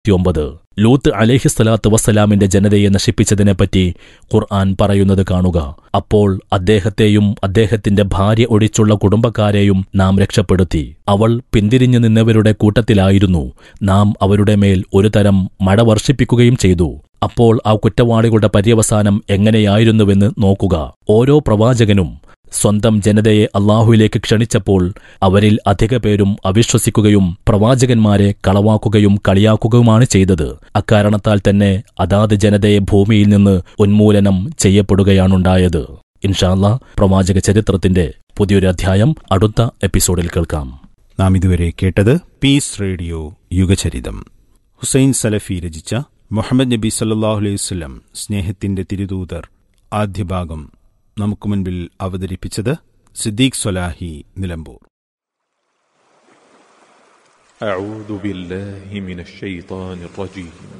ഒമ്പത് ലൂത്ത് അലേഹിസ്സലാത്തു വസ്സലാമിന്റെ ജനതയെ നശിപ്പിച്ചതിനെപ്പറ്റി ഖുർആൻ പറയുന്നത് കാണുക അപ്പോൾ അദ്ദേഹത്തെയും അദ്ദേഹത്തിന്റെ ഭാര്യ ഒഴിച്ചുള്ള കുടുംബക്കാരെയും നാം രക്ഷപ്പെടുത്തി അവൾ പിന്തിരിഞ്ഞു നിന്നവരുടെ കൂട്ടത്തിലായിരുന്നു നാം അവരുടെ മേൽ ഒരു തരം മഴ വർഷിപ്പിക്കുകയും ചെയ്തു അപ്പോൾ ആ കുറ്റവാളികളുടെ പര്യവസാനം എങ്ങനെയായിരുന്നുവെന്ന് നോക്കുക ഓരോ പ്രവാചകനും സ്വന്തം ജനതയെ അള്ളാഹുവിലേക്ക് ക്ഷണിച്ചപ്പോൾ അവരിൽ അധിക പേരും അവിശ്വസിക്കുകയും പ്രവാചകന്മാരെ കളവാക്കുകയും കളിയാക്കുകയുമാണ് ചെയ്തത് അക്കാരണത്താൽ തന്നെ അതാത് ജനതയെ ഭൂമിയിൽ നിന്ന് ഉന്മൂലനം ചെയ്യപ്പെടുകയാണുണ്ടായത് ഇൻഷാല്ല പ്രവാചക ചരിത്രത്തിന്റെ പുതിയൊരു അധ്യായം അടുത്ത എപ്പിസോഡിൽ കേൾക്കാം നാം ഇതുവരെ കേട്ടത് പീസ് റേഡിയോ യുഗചരിതം ഹുസൈൻ സലഫി രചിച്ച മുഹമ്മദ് നബി സല്ലാഹു അലൈഹി വസ്ലം സ്നേഹത്തിന്റെ തിരുദൂതർ ആദ്യ ഭാഗം നമുക്ക് മുൻപിൽ അവതരിപ്പിച്ചത് സിദ്ദീഖ് സൊലാഹി നിലമ്പൂർ أعوذ بالله من الشيطان الرجيم